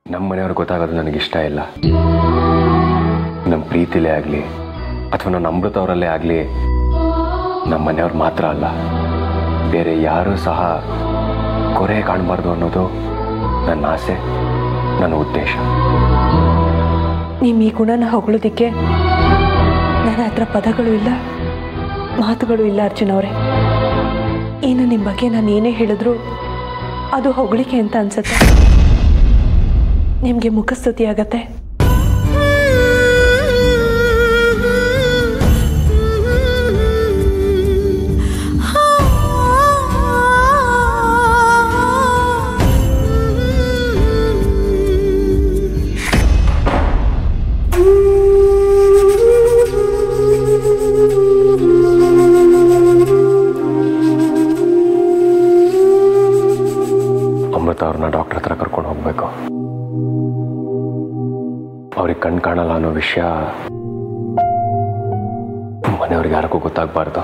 ನಮ್ಮ ಮನೆಯವ್ರಿಗೆ ಗೊತ್ತಾಗೋದು ನನಗಿಷ್ಟ ಇಲ್ಲ ನಮ್ಮ ಪ್ರೀತಿಲೇ ಆಗಲಿ ಅಥವಾ ನನ್ನ ಅಮೃತ ಅವರಲ್ಲೇ ಆಗಲಿ ನಮ್ಮ ಮನೆಯವ್ರು ಮಾತ್ರ ಅಲ್ಲ ಬೇರೆ ಯಾರೂ ಸಹ ಕೊರೆ ಕಾಣಬಾರ್ದು ಅನ್ನೋದು ನನ್ನ ಆಸೆ ನನ್ನ ಉದ್ದೇಶ ನಿಮ್ಮ ಈ ಗುಣನ ಹೊಗಳೋದಿಕ್ಕೆ ನನ್ನ ಹತ್ರ ಪದಗಳು ಇಲ್ಲ ಮಾತುಗಳು ಇಲ್ಲ ಅರ್ಜುನ್ ಅವರೇ ಇನ್ನು ನಿಮ್ಮ ಬಗ್ಗೆ ನಾನು ಏನೇ ಹೇಳಿದ್ರು ಅದು ಹೊಗಳಿಕೆ ಅಂತ ಅನ್ಸುತ್ತೆ ನಿಮಗೆ ಮುಖಸ್ತುತಿ ಆಗತ್ತೆ ಅಮೃತ ಅವ್ರನ್ನ ಡಾಕ್ಟರ್ ಹತ್ರ ಕರ್ಕೊಂಡು ಹೋಗ್ಬೇಕು ಅವ್ರಿಗೆ ಕಣ್ ಕಾಣಲ್ಲ ಅನ್ನೋ ವಿಷಯ ಮನೆಯವ್ರಿಗೆ ಯಾರಿಗೂ ಗೊತ್ತಾಗಬಾರ್ದು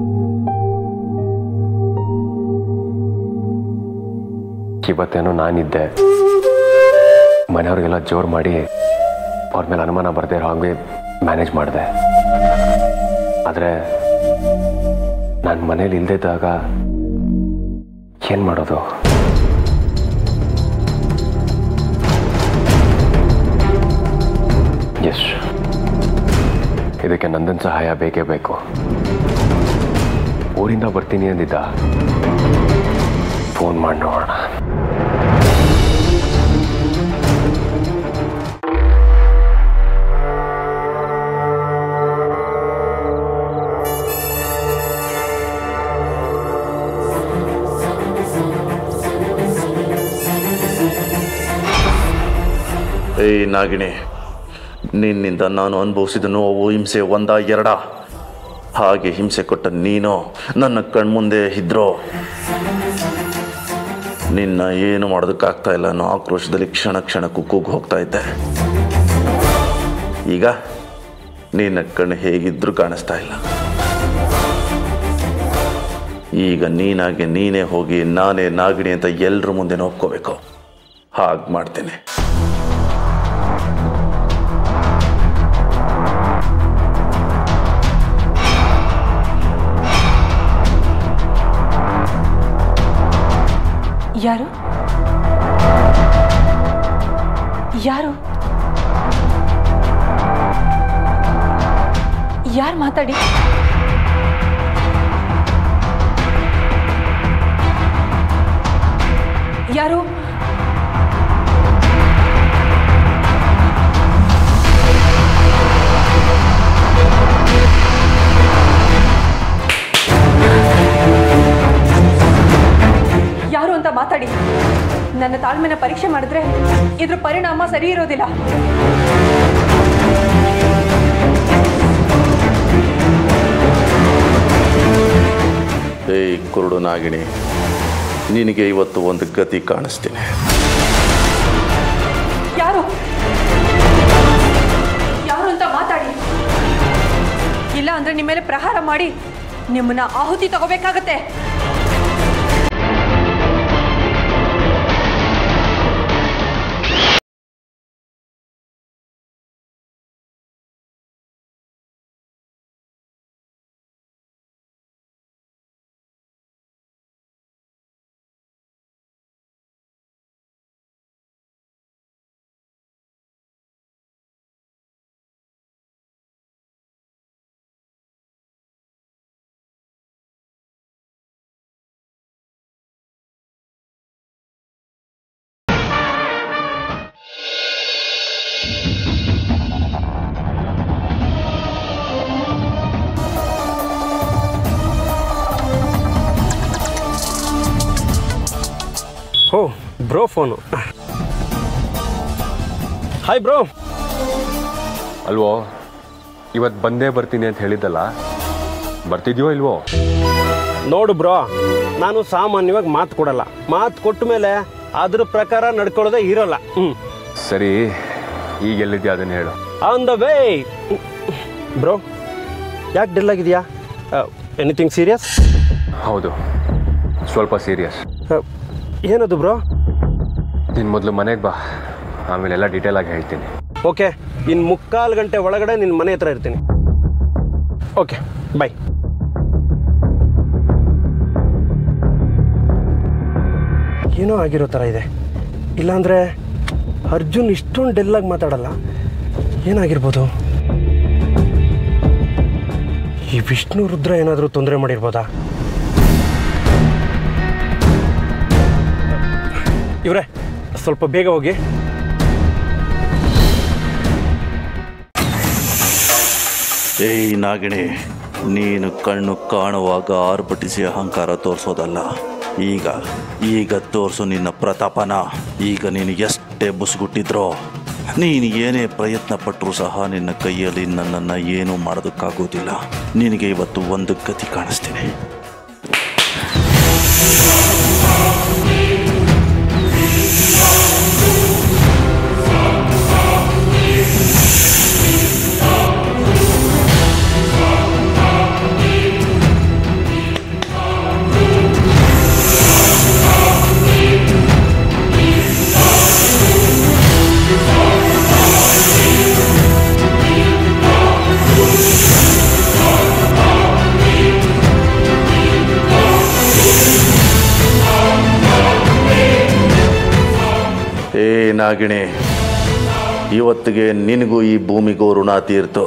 ಇವತ್ತೇನೋ ನಾನಿದ್ದೆ ಮನೆಯವ್ರಿಗೆಲ್ಲ ಜೋರು ಮಾಡಿ ಅವ್ರ ಮೇಲೆ ಅನುಮಾನ ಬರ್ದೇ ಇರೋ ಹಾಗೆ ಮ್ಯಾನೇಜ್ ಮಾಡಿದೆ ಆದರೆ ನಾನು ಮನೇಲಿ ಇಲ್ದಿದ್ದಾಗ ಏನು ಮಾಡೋದು ಎಸ್ ಇದಕ್ಕೆ ನಂದನ್ ಸಹಾಯ ಬೇಕೇ ಬೇಕು ಊರಿಂದ ಬರ್ತೀನಿ ಅಂದಿದ್ದ ಫೋನ್ ಮಾಡಿ ನೋಡೋಣ ಏಯ್ ನಾಗಿಣಿ ನಿನ್ನಿಂದ ನಾನು ಅನುಭವಿಸಿದ ನೋವು ಹಿಂಸೆ ಒಂದ ಎರಡ ಹಾಗೆ ಹಿಂಸೆ ಕೊಟ್ಟ ನೀನು ನನ್ನ ಕಣ್ಮುಂದೆ ಇದ್ರೋ ನಿನ್ನ ಏನು ಮಾಡೋದಕ್ಕಾಗ್ತಾ ಇಲ್ಲ ಅನ್ನೋ ಆಕ್ರೋಶದಲ್ಲಿ ಕ್ಷಣ ಕ್ಷಣಕ್ಕೂ ಕೂಗು ಹೋಗ್ತಾ ಇದ್ದೆ ಈಗ ನಿನ್ನ ಕಣ್ಣು ಹೇಗಿದ್ರೂ ಕಾಣಿಸ್ತಾ ಇಲ್ಲ ಈಗ ನೀನಾಗೆ ನೀನೇ ಹೋಗಿ ನಾನೇ ನಾಗಿಣಿ ಅಂತ ಎಲ್ಲರ ಮುಂದೆ ಒಪ್ಕೋಬೇಕು ಹಾಗೆ ಮಾಡ್ತೇನೆ ಯಾರು ಯಾರು ಯಾರು ಮಾತಾಡಿ ಯಾರು ಯಾರು ಅಂತ ಮಾತಾಡಿ ನನ್ನ ತಾಳ್ಮೆನ ಪರೀಕ್ಷೆ ಮಾಡಿದ್ರೆ ಇದ್ರ ಪರಿಣಾಮ ಸರಿ ಇರೋದಿಲ್ಲ ಏಯ್ ಕುರುಡು ನಾಗಿಣಿ ನಿನಗೆ ಇವತ್ತು ಒಂದು ಗತಿ ಕಾಣಿಸ್ತೀನಿ ಯಾರು ಯಾರು ಅಂತ ಮಾತಾಡಿ ಇಲ್ಲ ಅಂದ್ರೆ ನಿಮ್ಮ ಮೇಲೆ ಪ್ರಹಾರ ಮಾಡಿ ನಿಮ್ಮನ್ನ ಆಹುತಿ ತಗೋಬೇಕಾಗತ್ತೆ oh bro phone hi bro ಅಲ್ವೋ ಇವತ್ತು ಬಂದೇ ಬರ್ತೀನಿ ಅಂತ ಹೇಳಿದ್ದಲ್ಲ ಬರ್ತಿದ್ಯೋ ಇಲ್ವೋ ನೋಡು ಬ್ರೋ ನಾನು ಸಾಮಾನ್ಯವಾಗಿ ಮಾತು ಕೊಡಲ್ಲ ಮಾತು ಕೊಟ್ಟ ಮೇಲೆ ಅದ್ರ ಪ್ರಕಾರ ನಡ್ಕೊಳ್ಳೋದೇ ಇರೋಲ್ಲ ಹ್ಞೂ ಸರಿ ಈಗ ಎಲ್ಲಿದ್ಯಾ ಅದನ್ನ ಹೇಳು ಆನ್ ದ ವೇ ಬ್ರೋ ಯಾಕೆ ಡಿಲ್ ಆಗಿದೆಯಾ ಎನಿಥಿಂಗ್ ಸೀರಿಯಸ್ ಹೌದು ಸ್ವಲ್ಪ ಸೀರಿಯಸ್ ಏನದು ಬ್ರೋ ನೀನು ಮೊದಲು ಮನೆಗೆ ಬಾ ಆಮೇಲೆ ಎಲ್ಲ ಡೀಟೇಲ್ ಆಗಿ ಹೇಳ್ತೀನಿ ಓಕೆ ಇನ್ನು ಮುಕ್ಕಾಲು ಗಂಟೆ ಒಳಗಡೆ ನಿನ್ನ ಮನೆ ಹತ್ರ ಇರ್ತೀನಿ ಓಕೆ ಬಾಯ್ ಏನೋ ಆಗಿರೋ ಥರ ಇದೆ ಇಲ್ಲಾಂದರೆ ಅರ್ಜುನ್ ಇಷ್ಟೊಂದು ಡೆಲ್ಲಾಗಿ ಮಾತಾಡಲ್ಲ ಏನಾಗಿರ್ಬೋದು ಈ ವಿಷ್ಣು ರುದ್ರ ಏನಾದರೂ ತೊಂದರೆ ಮಾಡಿರ್ಬೋದಾ ಇವರೇ ಸ್ವಲ್ಪ ಬೇಗ ಹೋಗಿ ಏಯ್ ನಾಗಿಣಿ ನೀನು ಕಣ್ಣು ಕಾಣುವಾಗ ಆರ್ಭಟಿಸಿ ಅಹಂಕಾರ ತೋರಿಸೋದಲ್ಲ ಈಗ ಈಗ ತೋರಿಸು ನಿನ್ನ ಪ್ರತಾಪನ ಈಗ ನೀನು ಎಷ್ಟೇ ಬುಸ್ಗುಟ್ಟಿದ್ರೋ ನೀನು ಏನೇ ಪ್ರಯತ್ನ ಪಟ್ಟರೂ ಸಹ ನಿನ್ನ ಕೈಯಲ್ಲಿ ನನ್ನನ್ನು ಏನೂ ಮಾಡೋದಕ್ಕಾಗೋದಿಲ್ಲ ನಿನಗೆ ಇವತ್ತು ಒಂದು ಗತಿ ಕಾಣಿಸ್ತೀನಿ ಏ ನಾಗಿಣಿ ಇವತ್ತಿಗೆ ನಿನಗೂ ಈ ಭೂಮಿಗೂ ಋಣ ತೀರ್ತು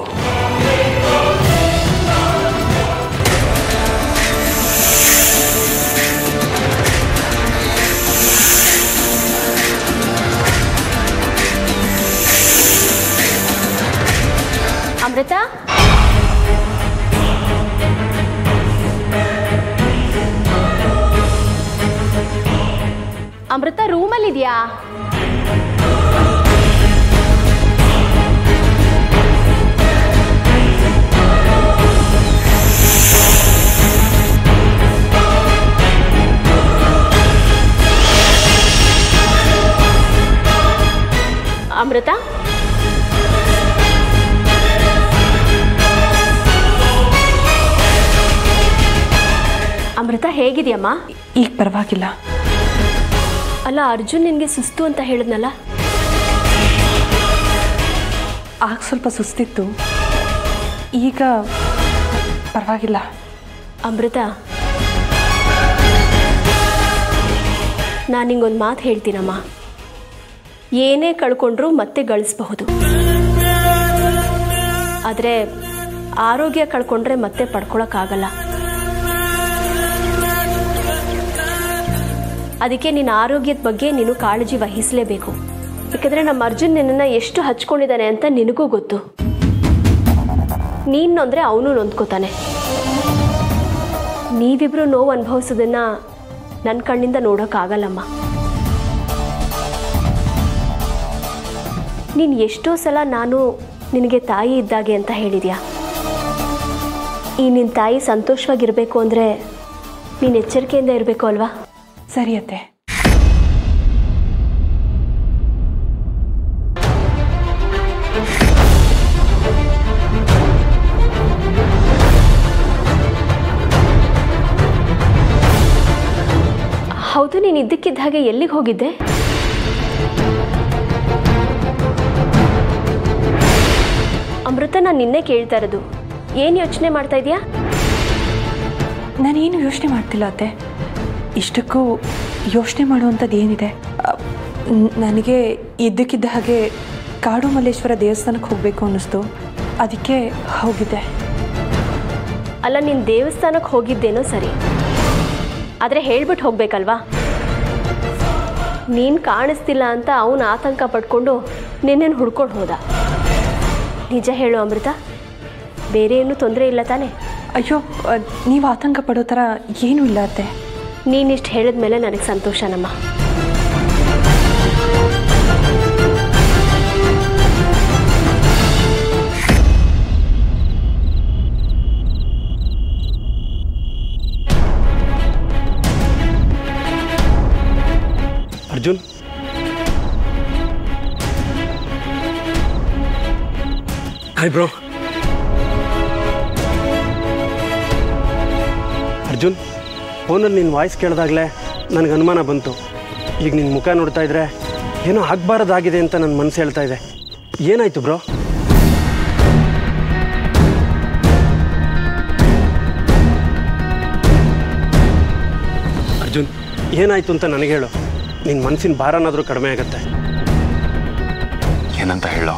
ಅಮೃತ ಅಮೃತ ರೂಮಲ್ಲಿದ್ಯಾ ಅಮೃತ ಅಮೃತ ಹೇಗಿದೆಯಮ್ಮ ಈಗ ಪರವಾಗಿಲ್ಲ ಅಲ್ಲ ಅರ್ಜುನ್ ನಿನಗೆ ಸುಸ್ತು ಅಂತ ಹೇಳಿದ್ನಲ್ಲ ಆಗ ಸ್ವಲ್ಪ ಸುಸ್ತಿತ್ತು ಈಗ ಪರವಾಗಿಲ್ಲ ಅಮೃತ ನಾನು ನಿಂಗೊಂದು ಮಾತು ಹೇಳ್ತೀನಮ್ಮ ಏನೇ ಕಳ್ಕೊಂಡ್ರೂ ಮತ್ತೆ ಗಳಿಸಬಹುದು ಆದರೆ ಆರೋಗ್ಯ ಕಳ್ಕೊಂಡ್ರೆ ಮತ್ತೆ ಪಡ್ಕೊಳಕ್ಕಾಗಲ್ಲ ಅದಕ್ಕೆ ನಿನ್ನ ಆರೋಗ್ಯದ ಬಗ್ಗೆ ನೀನು ಕಾಳಜಿ ವಹಿಸಲೇಬೇಕು ಯಾಕಂದರೆ ನಮ್ಮ ಅರ್ಜುನ್ ನಿನ್ನನ್ನು ಎಷ್ಟು ಹಚ್ಕೊಂಡಿದ್ದಾನೆ ಅಂತ ನಿನಗೂ ಗೊತ್ತು ನೀನು ನೊಂದರೆ ಅವನು ನೊಂದ್ಕೋತಾನೆ ನೀವಿಬ್ರು ನೋವು ಅನುಭವಿಸೋದನ್ನ ನನ್ನ ಕಣ್ಣಿಂದ ನೋಡೋಕ್ಕಾಗಲ್ಲಮ್ಮ ನೀನು ಎಷ್ಟೋ ಸಲ ನಾನು ನಿನಗೆ ತಾಯಿ ಇದ್ದಾಗೆ ಅಂತ ಹೇಳಿದ್ಯಾ ಈ ನಿನ್ನ ತಾಯಿ ಸಂತೋಷವಾಗಿರಬೇಕು ಅಂದರೆ ನೀನು ಎಚ್ಚರಿಕೆಯಿಂದ ಇರಬೇಕು ಅಲ್ವಾ ಸರಿ ಅತ್ತೆ ಹೌದು ನೀನು ಇದ್ದಕ್ಕಿದ್ದ ಹಾಗೆ ಎಲ್ಲಿಗೆ ಹೋಗಿದ್ದೆ ಅಮೃತ ನಾನು ನಿನ್ನೆ ಕೇಳ್ತಾ ಇರೋದು ಏನು ಯೋಚನೆ ಮಾಡ್ತಾ ಇದೀಯಾ ನಾನೇನು ಯೋಚನೆ ಮಾಡ್ತಿಲ್ಲ ಅತ್ತೆ ಇಷ್ಟಕ್ಕೂ ಯೋಚನೆ ಮಾಡುವಂಥದ್ದು ಏನಿದೆ ಅ, ನ್- ನನಗೆ ಇದ್ದಕ್ಕಿದ್ದ ಹಾಗೆ ಕಾಡು ಮಲ್ಲೇಶ್ವರ ದೇವಸ್ಥಾನಕ್ಕೆ ಹೋಗಬೇಕು ಅನ್ನಿಸ್ತು ಅದಕ್ಕೆ ಹೋಗಿದ್ದೆ ಅಲ್ಲ ನೀನು ದೇವಸ್ಥಾನಕ್ಕೆ ಹೋಗಿದ್ದೇನೋ ಸರಿ ಆದರೆ ಹೇಳ್ಬಿಟ್ಟು ಹೋಗ್ಬೇಕಲ್ವಾ ನೀನು ಕಾಣಿಸ್ತಿಲ್ಲ ಅಂತ ಅವನು ಆತಂಕ ಪಡ್ಕೊಂಡು ನಿನ್ನೇನು ಹುಡ್ಕೊಂಡು ಹೋದ ನಿಜ ಹೇಳು ಅಮೃತ ಬೇರೆ ಏನೂ ತೊಂದರೆ ಇಲ್ಲ ತಾನೇ ಅಯ್ಯೋ ಅ, ನೀವು ಆತಂಕ ಪಡೋ ಥರ ಏನೂ ಇಲ್ಲ ಅತ್ತೆ ನೀನಿಷ್ಟು ಹೇಳಿದ ಮೇಲೆ ನನಗೆ ಸಂತೋಷನಮ್ಮ ಅರ್ಜುನ್ ಹಾಯ್ ಬ್ರೋ ಅರ್ಜುನ್ ಫೋನಲ್ಲಿ ನಿನ್ನ ವಾಯ್ಸ್ ಕೇಳಿದಾಗಲೇ ನನಗೆ ಅನುಮಾನ ಬಂತು ಈಗ ನಿನ್ನ ಮುಖ ನೋಡ್ತಾ ಇದ್ರೆ ಏನೋ ಆಗಬಾರ್ದಾಗಿದೆ ಅಂತ ನನ್ನ ಮನಸ್ಸು ಹೇಳ್ತಾ ಇದೆ ಏನಾಯ್ತು ಬ್ರೋ ಅರ್ಜುನ್ ಏನಾಯ್ತು ಅಂತ ನನಗೆ ಹೇಳು ನಿನ್ನ ಮನಸ್ಸಿನ ಭಾರನಾದರೂ ಕಡಿಮೆ ಆಗುತ್ತೆ ಏನಂತ ಹೇಳೋ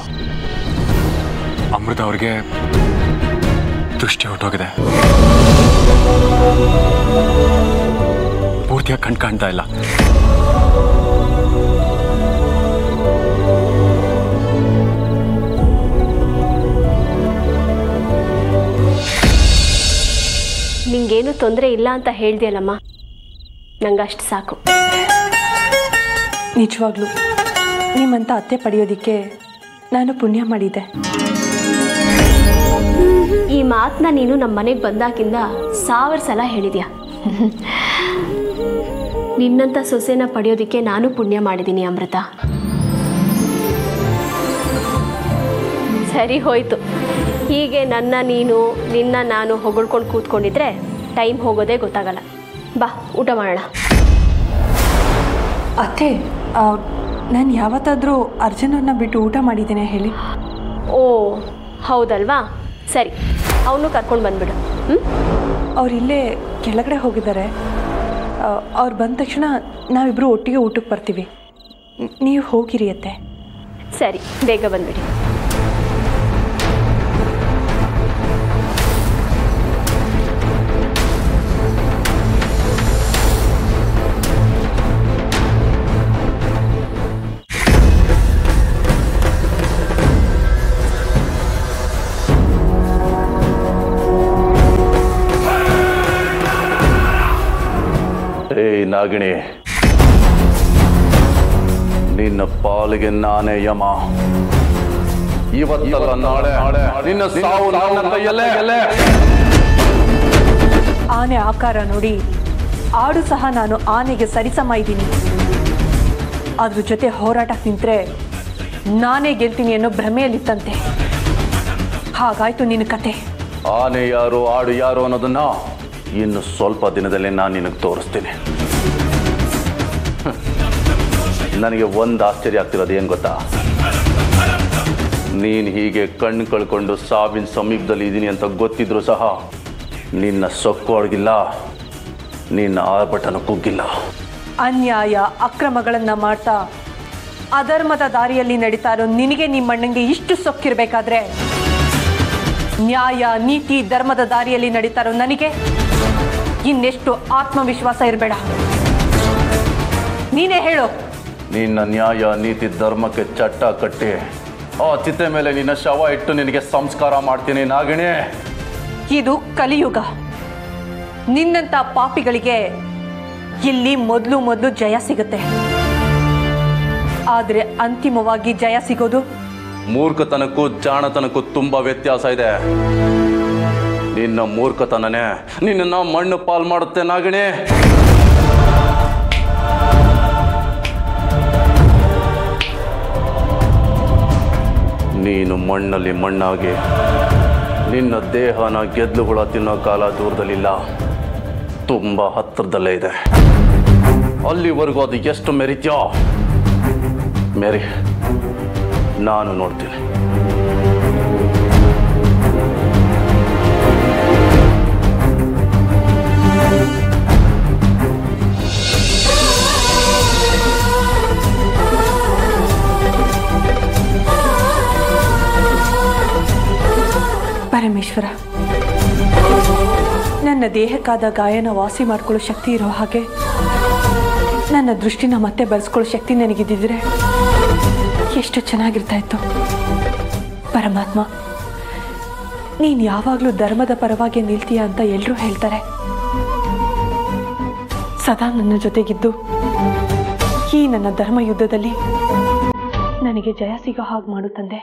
ಅಮೃತ ಅವ್ರಿಗೆ ದೃಷ್ಟಿ ಹೊಟ್ಟೋಗಿದೆ ಪೂರ್ತಿಯಾಗಿ ಕಣ್ ಕಾಣ್ತಾ ಇಲ್ಲ ನಿಂಗೇನು ತೊಂದರೆ ಇಲ್ಲ ಅಂತ ಹೇಳ್ದಿಯಲ್ಲಮ್ಮ ನಂಗೆ ಅಷ್ಟು ಸಾಕು ನಿಜವಾಗ್ಲೂ ನಿಮ್ಮಂಥ ಅತ್ತೆ ಪಡೆಯೋದಕ್ಕೆ ನಾನು ಪುಣ್ಯ ಮಾಡಿದ್ದೆ ಈ ಮಾತನ್ನ ನೀನು ನಮ್ಮ ಮನೆಗೆ ಬಂದಾಗಿಂದ ಸಾವಿರ ಸಲ ಹೇಳಿದ್ಯಾ ನಿನ್ನಂಥ ಸೊಸೆನ ಪಡೆಯೋದಕ್ಕೆ ನಾನು ಪುಣ್ಯ ಮಾಡಿದ್ದೀನಿ ಅಮೃತ ಸರಿ ಹೋಯ್ತು ಹೀಗೆ ನನ್ನ ನೀನು ನಿನ್ನ ನಾನು ಹೊಗಳ್ಕೊಂಡು ಕೂತ್ಕೊಂಡಿದ್ರೆ ಟೈಮ್ ಹೋಗೋದೇ ಗೊತ್ತಾಗಲ್ಲ ಬಾ ಊಟ ಮಾಡೋಣ ಅತ್ತೆ ನಾನು ಯಾವತ್ತಾದರೂ ಅರ್ಜುನನ್ನ ಬಿಟ್ಟು ಊಟ ಮಾಡಿದ್ದೇನೆ ಹೇಳಿ ಓ ಹೌದಲ್ವಾ ಸರಿ ಅವನು ಕರ್ಕೊಂಡು ಬಂದ್ಬಿಡು ಹ್ಞೂ ಅವ್ರು ಇಲ್ಲೇ ಕೆಳಗಡೆ ಹೋಗಿದ್ದಾರೆ ಅವ್ರು ಬಂದ ತಕ್ಷಣ ನಾವಿಬ್ಬರು ಒಟ್ಟಿಗೆ ಊಟಕ್ಕೆ ಬರ್ತೀವಿ ನ್- ನೀವು ಹೋಗಿರಿ ಅತ್ತೆ ಸರಿ ಬೇಗ ಬಂದ್ಬಿಡಿ ಏಯ್ ನಾಗಿಣಿ ನಿನ್ನ ಪಾಲಿಗೆ ನಾನೇ ಯಮ ಇವತ್ತಲ್ಲ ನಾಳೆ ನಿನ್ನ ಸಾವು ನನ್ನ ಕೈಯಲ್ಲೇ ಆನೆ ಆಕಾರ ನೋಡಿ ಆಡು ಸಹ ನಾನು ಆನೆಗೆ ಸರಿಸಮ ಇದ್ದೀನಿ ಅದ್ರ ಜೊತೆ ಹೋರಾಟಕ್ಕೆ ನಿಂತರೆ ನಾನೇ ಗೆಲ್ತೀನಿ ಅನ್ನೋ ಭ್ರಮೆಯಲ್ಲಿತ್ತಂತೆ ಹಾಗಾಯ್ತು ನಿನ್ನ ಕತೆ ಆನೆ ಯಾರು ಆಡು ಯಾರು ಅನ್ನೋದನ್ನ ಇನ್ನು ಸ್ವಲ್ಪ ದಿನದಲ್ಲಿ ನಾನು ನಿನಗೆ ತೋರಿಸ್ತೀನಿ ಹ್ಮ್. ನನಗೆ ಒಂದು ಆಶ್ಚರ್ಯ ಆಗ್ತಿರೋದು ಏನು ಗೊತ್ತಾ ನೀನು ಹೀಗೆ ಕಣ್ಣು ಕಳ್ಕೊಂಡು ಸಾವಿನ ಸಮೀಪದಲ್ಲಿ ಇದ್ದೀನಿ ಅಂತ ಗೊತ್ತಿದ್ರು ಸಹ ನಿನ್ನ ಸೊಕ್ಕು ಅಡಗಿಲ್ಲ ನಿನ್ನ ಆರ್ಭಟನ ಕುಗ್ಗಿಲ್ಲ ಅನ್ಯಾಯ ಅಕ್ರಮಗಳನ್ನು ಮಾಡ್ತಾ ಅಧರ್ಮದ ದಾರಿಯಲ್ಲಿ ನಡೀತಾ ಇರೋ ನಿನಗೆ ನಿಮ್ಮಣ್ಣಂಗೆ ಇಷ್ಟು ಸೊಕ್ಕಿರ್ಬೇಕಾದ್ರೆ ನ್ಯಾಯ ನೀತಿ ಧರ್ಮದ ದಾರಿಯಲ್ಲಿ ನಡೀತಾ ಇರೋ ನನಗೆ ಇನ್ನೆಷ್ಟು ಆತ್ಮವಿಶ್ವಾಸ ಇರಬೇಡ ನೀನೇ ಹೇಳು ನಿನ್ನ ನ್ಯಾಯ ನೀತಿ ಧರ್ಮಕ್ಕೆ ಚಟ್ಟ ಕಟ್ಟಿ ಆ ಚಿತೆ ಮೇಲೆ ನಿನ್ನ ಶವ ಇಟ್ಟು ನಿನಗೆ ಸಂಸ್ಕಾರ ಮಾಡ್ತೀನಿ ನಾಗಿಣಿ ಇದು ಕಲಿಯುಗ ನಿನ್ನಂಥ ಪಾಪಿಗಳಿಗೆ ಇಲ್ಲಿ ಮೊದಲು ಮೊದಲು ಜಯ ಸಿಗುತ್ತೆ ಆದರೆ ಅಂತಿಮವಾಗಿ ಜಯ ಸಿಗೋದು ಮೂರ್ಖತನಕ್ಕೂ ಜಾಣತನಕ್ಕೂ ತುಂಬಾ ವ್ಯತ್ಯಾಸ ಇದೆ ನಿನ್ನ ಮೂರ್ಖತನನೇ ನಿನ್ನ ಮಣ್ಣು ಪಾಲ್ ಮಾಡುತ್ತೆ ನಾಗಿಣಿ ನೀನು ಮಣ್ಣಲ್ಲಿ ಮಣ್ಣಾಗಿ ನಿನ್ನ ದೇಹನ ಗೆದ್ಲುಗಳ ತಿನ್ನೋ ಕಾಲ ದೂರದಲ್ಲಿಲ್ಲ ತುಂಬಾ ಹತ್ತಿರದಲ್ಲೇ ಇದೆ ಅಲ್ಲಿವರೆಗೂ ಅದು ಎಷ್ಟು ಮೆರಿತ್ಯೋ ಮೇರಿ ನಾನು ನೋಡ್ತೀನಿ ಪರಮೇಶ್ವರ ನನ್ನ ದೇಹಕ್ಕಾದ ಗಾಯನ ವಾಸಿ ಮಾಡ್ಕೊಳ್ಳೋ ಶಕ್ತಿ ಇರೋ ಹಾಗೆ ನನ್ನ ದೃಷ್ಟಿನ ಮತ್ತೆ ಬೆಳೆಸ್ಕೊಳ್ಳೋ ಶಕ್ತಿ ನನಗಿದ್ದಿದ್ರೆ ಎಷ್ಟು ಚೆನ್ನಾಗಿರ್ತಾ ಇತ್ತು ಪರಮಾತ್ಮ ನೀನು ಯಾವಾಗಲೂ ಧರ್ಮದ ಪರವಾಗಿ ನಿಲ್ತೀಯ ಅಂತ ಎಲ್ಲರೂ ಹೇಳ್ತಾರೆ ಸದಾ ನನ್ನ ಜೊತೆಗಿದ್ದು ಈ ನನ್ನ ಧರ್ಮ ಯುದ್ಧದಲ್ಲಿ ನನಗೆ ಜಯ ಸಿಗೋ ಹಾಗೆ ಮಾಡು ತಂದೆ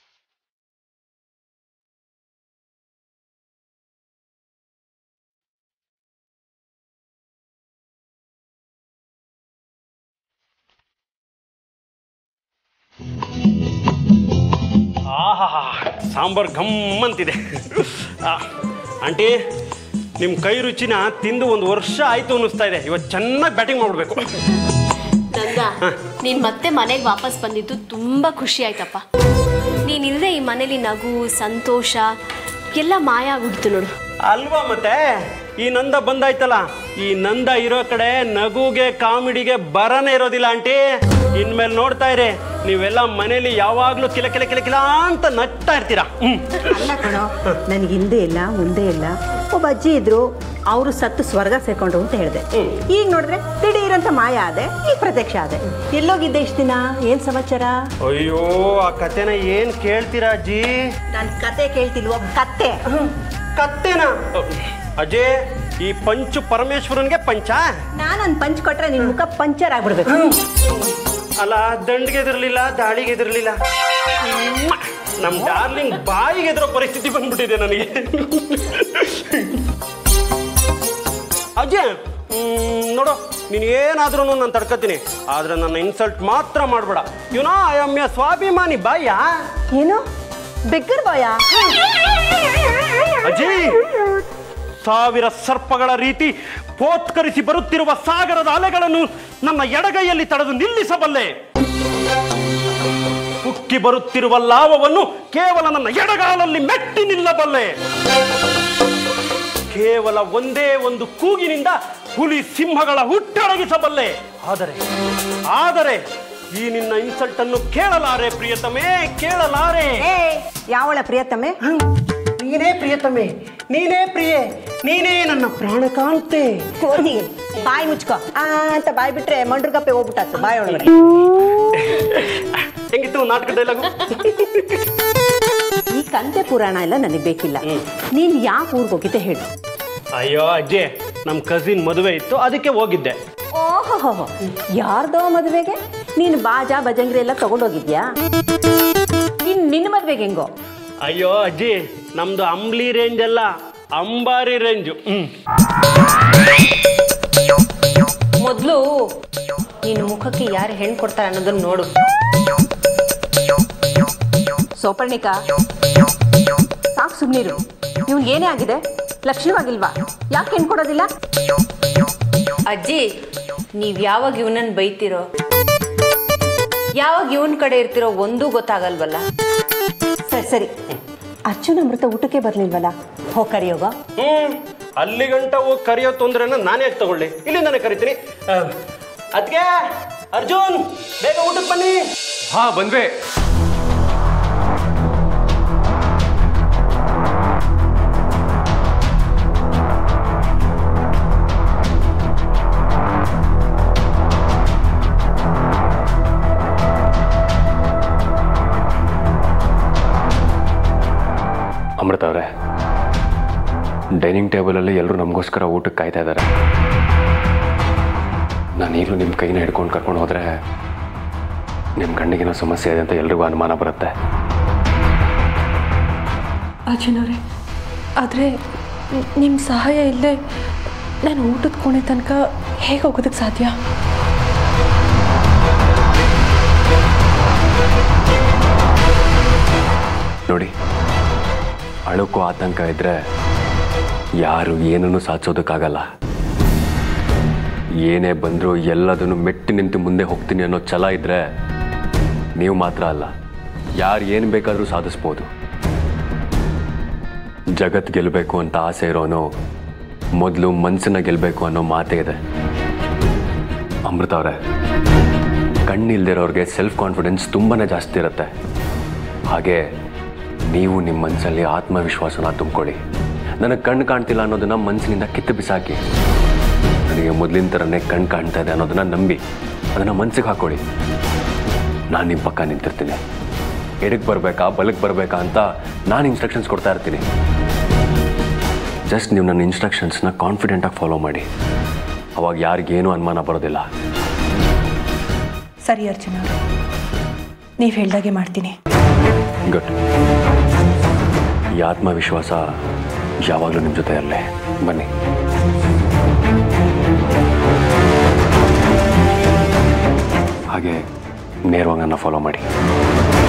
ಆಹಾ ಸಾಂಬಾರು ಘಮ್ ಅಂತಿದೆ ಆ, ಆಂಟಿ ನಿಮ್ಮ ಕೈ ರುಚಿನ ತಿಂದು ಒಂದು ವರ್ಷ ಆಯಿತು ಅನ್ನಿಸ್ತಾ ಇದೆ ಇವತ್ತು ಚೆನ್ನಾಗಿ ಬ್ಯಾಟಿಂಗ್ ಮಾಡ್ಬಿಡ್ಬೇಕು ನಂದ ನೀನ್ ಮತ್ತೆ ಮನೆಗೆ ವಾಪಸ್ ಬಂದಿದ್ದು ತುಂಬಾ ಖುಷಿ ಆಯ್ತಪ್ಪ ನೀನಿಲ್ಲದೆ ಈ ಮನೇಲಿ ನಗು ಸಂತೋಷ ಎಲ್ಲ ಮಾಯ ಆಗ್ಬಿಡ್ತು ನೋಡು ಅಲ್ವಾ ಮತ್ತೆ ಈ ನಂದ ಬಂದಾಯ್ತಲ್ಲ ಈ ನಂದ ಇರೋ ಕಡೆ ನಗುಗೆ ಕಾಮಿಡಿಗೆ ಬರನೇ ಇರೋದಿಲ್ಲ ಆಂಟಿ ಇನ್ಮೇಲೆ ನೋಡ್ತಾ ಇರಿ ನೀವೆಲ್ಲ ಮನೇಲಿ ಯಾವಾಗ್ಲೂ ಕಿಲ ಕಿಲ ಕಿಲ ಕಿಲ ಅಂತ ನಗ್ತಾ ಇರ್ತೀರಾ ಹ್ಮ್ ಅಲ್ಲ ಕಣೋ ನನಗೆ ಹಿಂದೆ ಇಲ್ಲ ಮುಂದೆ ಇಲ್ಲ ಒಬ್ಬ ಅಜ್ಜಿ ಇದ್ರು ಅವರು ಸತ್ತು ಸ್ವರ್ಗ ಸೇರ್ಕೊಂಡ್ರು ಅಂತ ಹೇಳಿದೆ ಈಗ ನೋಡಿದ್ರೆ ದಿಢೀರಂತ ಮಾಯ ಆದೆ ಈಗ ಪ್ರತ್ಯಕ್ಷ ಆದೆ ಎಲ್ಲೋಗಿದ್ದೆ ಇಷ್ಟು ದಿನ ಏನ್ ಸಮಾಚಾರ ಅಯ್ಯೋ ಆ ಕತೆನ ಏನ್ ಕೇಳ್ತೀರಾ ಅಜ್ಜಿ ನಾನು ಕತೆ ಕೇಳ್ತಿಲ್ವೋ ಕತ್ತೆ ಕತ್ತೆನಾ ಅಜಯ್ ಈ ಪಂಚು ಪರಮೇಶ್ವರನ್ಗೆ ಪಂಚ ನಾನೊಂದು ಪಂಚ್ ಕೊಟ್ರೆ ನಿನ್ ಮುಖ ಪಂಚರ್ ಆಗ್ಬಿಡ್ಬೇಕು ಅಲ್ಲ ದಂಡಿಗೆ ಎದಿರ್ಲಿಲ್ಲ ದಾಳಿಗೆ ಎದಿರ್ಲಿಲ್ಲ ನಮ್ ಡಾರ್ಲಿಂಗ್ ಬಾಯಿಗೆ ಎದುರೋ ಪರಿಸ್ಥಿತಿ ಬಂದ್ಬಿಟ್ಟಿದೆ ನನಗೆ ಅಜಯ್ ಹ್ಮ್, ನೋಡು ನೀನು ಏನಾದ್ರೂ ನಾನು ತಡ್ಕತೀನಿ ಆದ್ರೆ ನನ್ನ ಇನ್ಸಲ್ಟ್ ಮಾತ್ರ ಮಾಡಬೇಡ ಯುನೋ ಐ ಆಮ್ ಎ ಸ್ವಾಭಿಮಾನಿ ಬಾಯ್ಯ ಏನು ಬೆಕ್ಕರ್ ಬಾಯ ಅಜಯ್ ಸಾವಿರ ಸರ್ಪಗಳ ರೀತಿ ಪೋತ್ಕರಿಸಿ ಬರುತ್ತಿರುವ ಸಾಗರದ ಅಲೆಗಳನ್ನು ನನ್ನ ಎಡಗೈಯಲ್ಲಿ ತಡೆದು ನಿಲ್ಲಿಸಬಲ್ಲೆ ಉಕ್ಕಿ ಬರುತ್ತಿರುವ ಲಾವವನ್ನು ಕೇವಲ ನನ್ನ ಎಡಗಾಲಲ್ಲಿ ಮೆಟ್ಟಿ ನಿಲ್ಲಬಲ್ಲೆ ಕೇವಲ ಒಂದೇ ಒಂದು ಕೂಗಿನಿಂದ ಹುಲಿ ಸಿಂಹಗಳ ಹುಟ್ಟಡಗಿಸಬಲ್ಲೆ ಆದರೆ ಆದರೆ ಈ ನಿನ್ನ ಇನ್ಸಲ್ಟ್ ಅನ್ನು ಕೇಳಲಾರೆ ಪ್ರಿಯತಮೇ ಕೇಳಲಾರೆ ಏ ಯಾವಳ ಪ್ರಿಯತಮೆ ನೀನೇ ಪ್ರಿಯತಮೆ ನೀನೇ ಪ್ರಿಯೆ ನೀನೇ ನನ್ನ ಪ್ರಾಣಕಾಂತೆ ಕೋನಿ ಬಾಯಿ ಮುಚ್ಕೋ ಆ ಅಂತ ಬಾಯಿ ಬಿಟ್ರೆ ಮಂಡ್ರಗಪ್ಪೆ ಹೋಗ್ಬಿಟ್ಟಾತು ಬಾಯಿ ಒಳಗಡೆ ಹೆಂಗಿತ್ತು ನಾಟಕ ಡೈಲಾಗು ಈ ಕಂತೆ ಪುರಾಣ ಎಲ್ಲ ನನಗೆ ಬೇಕಿಲ್ಲ ನೀನ್ ಯಾಕೆ ಊರಿಗೆ ಹೋಗಿದ್ದೆ ಹೇಳು ಅಯ್ಯೋ ಅಜ್ಜಿ ನಮ್ಮ ಕಸಿನ್ ಮದುವೆ ಇತ್ತು ಅದಕ್ಕೆ ಹೋಗಿದ್ದೆ ಓಹೋ ಯಾರ್ದೋ ಮದುವೆಗೆ ನೀನು ಬಾಜಾ ಬಜಂಗ್ರಿ ಎಲ್ಲ ತಗೊಂಡೋಗಿದ್ಯಾ ಇನ್ ನಿನ್ನ ಮದ್ವೆಗೆ ಹೆಂಗೋ ಅಯ್ಯೋ ಅಜ್ಜಿ ನಮ್ದು ಅಂಬ್ಲಿ ರೇಂಜ್ ಅಲ್ಲ ಅಂಬಾರಿ ರೇಂಜು ಹ್ಮ್ ಮೊದಲು ನಿನ್ನ ಮುಖಕ್ಕೆ ಯಾರು ಹೆಣ್ಣು ಕೊಡ್ತಾರೆ ಅನ್ನೋದನ್ನ ನೋಡು ಸೋಪರ್ಣಿಕಾ ಸಾಕು ಸುಮ್ನಿರು ಇವ್ನಿಗೆ ಏನೇ ಆಗಿದೆ ಲಕ್ಷಣವಾಗಿಲ್ವಾ ಯಾಕೆ ಹೆಣ್ಣು ಕೊಡೋದಿಲ್ಲ ಅಜ್ಜಿ ನೀವ್ ಯಾವಾಗ ಇವನನ್ನ ಬೈತಿರೋ ಯಾವಾಗ ಇವನ್ ಕಡೆ ಇರ್ತಿರೋ ಒಂದೂ ಗೊತ್ತಾಗಲ್ವಲ್ಲ ಸರಿ ಸರಿ ಅರ್ಜುನ ಅಮೃತ ಊಟಕ್ಕೆ ಬರ್ಲಿಲ್ವಲ್ಲ ಹೋ ಕರಿಯೋಗ ಹ್ಮ್ ಅಲ್ಲಿ ಗಂಟ ಹೋಗಿ ಕರೆಯೋ ತೊಂದ್ರೆನ ನಾನೇ ಯಾಕೆ ತಗೊಳ್ಳಿ ಇಲ್ಲಿಂದಾನೆ ಕರಿತೀನಿ ಅದಕ್ಕೆ ಅರ್ಜುನ್ ಬೇಗ ಊಟಕ್ಕೆ ಬನ್ನಿ ಹಾ ಬಂದ್ವೆ ಅಮೃತ ಅವರೇ ಡೈನಿಂಗ್ ಟೇಬಲಲ್ಲಿ ಎಲ್ಲರೂ ನಮಗೋಸ್ಕರ ಊಟಕ್ಕೆ ಕಾಯ್ತಾ ಇದ್ದಾರೆ ನಾನು ಈಗಲೂ ನಿಮ್ಮ ಕೈನ ಹಿಡ್ಕೊಂಡು ಕರ್ಕೊಂಡು ಹೋದರೆ ನಿಮ್ಮ ಗಂಡಿಗೇನೋ ಸಮಸ್ಯೆ ಇದೆ ಅಂತ ಎಲ್ರಿಗೂ ಅನುಮಾನ ಬರುತ್ತೆ ಅರ್ಜುನವ್ರೆ ಆದರೆ ನಿಮ್ಮ ಸಹಾಯ ಇಲ್ಲದೆ ನಾನು ಊಟದ ಕೋಣೆ ತನಕ ಹೇಗೆ ಹೋಗೋದಕ್ಕೆ ಸಾಧ್ಯ ನೋಡಿ ಅಳುಕು ಆತಂಕ ಇದ್ರೆ ಯಾರು ಏನನ್ನು ಸಾಧಿಸೋದಕ್ಕಾಗಲ್ಲ ಏನೇ ಬಂದರೂ ಎಲ್ಲದನ್ನು ಮೆಟ್ಟಿ ನಿಂತು ಮುಂದೆ ಹೋಗ್ತೀನಿ ಅನ್ನೋ ಛಲ ಇದ್ರೆ ನೀವು ಮಾತ್ರ ಅಲ್ಲ ಯಾರು ಏನು ಬೇಕಾದರೂ ಸಾಧಿಸ್ಬೋದು ಜಗತ್ ಗೆಲ್ಲಬೇಕು ಅಂತ ಆಸೆ ಇರೋನು ಮೊದಲು ಮನಸ್ಸನ್ನ ಗೆಲ್ಲಬೇಕು ಅನ್ನೋ ಮಾತೇ ಇದೆ ಅಮೃತ ಅವರೇ ಕಣ್ಣಿಲ್ದಿರೋರಿಗೆ ಸೆಲ್ಫ್ ಕಾನ್ಫಿಡೆನ್ಸ್ ತುಂಬಾ ಜಾಸ್ತಿ ಇರುತ್ತೆ ಹಾಗೆ ನೀವು ನಿಮ್ಮ ಮನಸ್ಸಲ್ಲಿ ಆತ್ಮವಿಶ್ವಾಸನ ತುಂಬಿಕೊಳ್ಳಿ ನನಗೆ ಕಣ್ಣು ಕಾಣ್ತಿಲ್ಲ ಅನ್ನೋದನ್ನ ಮನಸ್ಸಿನಿಂದ ಕಿತ್ತು ಬಿಸಾಕಿ ನನಗೆ ಮೊದಲಿನ ಥರನೇ ಕಣ್ಣು ಕಾಣ್ತಾ ಇದೆ ಅನ್ನೋದನ್ನ ನಂಬಿ ಅದನ್ನು ಮನ್ಸಿಗೆ ಹಾಕೊಳ್ಳಿ ನಾನು ನಿಮ್ಮ ಪಕ್ಕ ನಿಂತಿರ್ತೀನಿ ಎಡಕ್ಕೆ ಬರಬೇಕಾ ಬಲಕ್ಕೆ ಬರಬೇಕಾ ಅಂತ ನಾನು ಇನ್ಸ್ಟ್ರಕ್ಷನ್ಸ್ ಕೊಡ್ತಾ ಇರ್ತೀನಿ ಜಸ್ಟ್ ನೀವು ನನ್ನ ಇನ್ಸ್ಟ್ರಕ್ಷನ್ಸ್ನ ಕಾನ್ಫಿಡೆಂಟಾಗಿ ಫಾಲೋ ಮಾಡಿ ಅವಾಗ ಯಾರಿಗೇನೂ ಅನುಮಾನ ಬರೋದಿಲ್ಲ ಸರಿ ಅರ್ಜುನ ಅವರೇ ನೀವು ಹೇಳ್ದಾಗೆ ಮಾಡ್ತೀನಿ ಗುಡ್ ಈ ಆತ್ಮವಿಶ್ವಾಸ ಯಾವಾಗಲೂ ನಿಮ್ಮ ಜೊತೆ ಅಲ್ಲೇ ಬನ್ನಿ ಹಾಗೆ ನೇರವಾಗಿ ನನ್ನ ಫಾಲೋ ಮಾಡಿ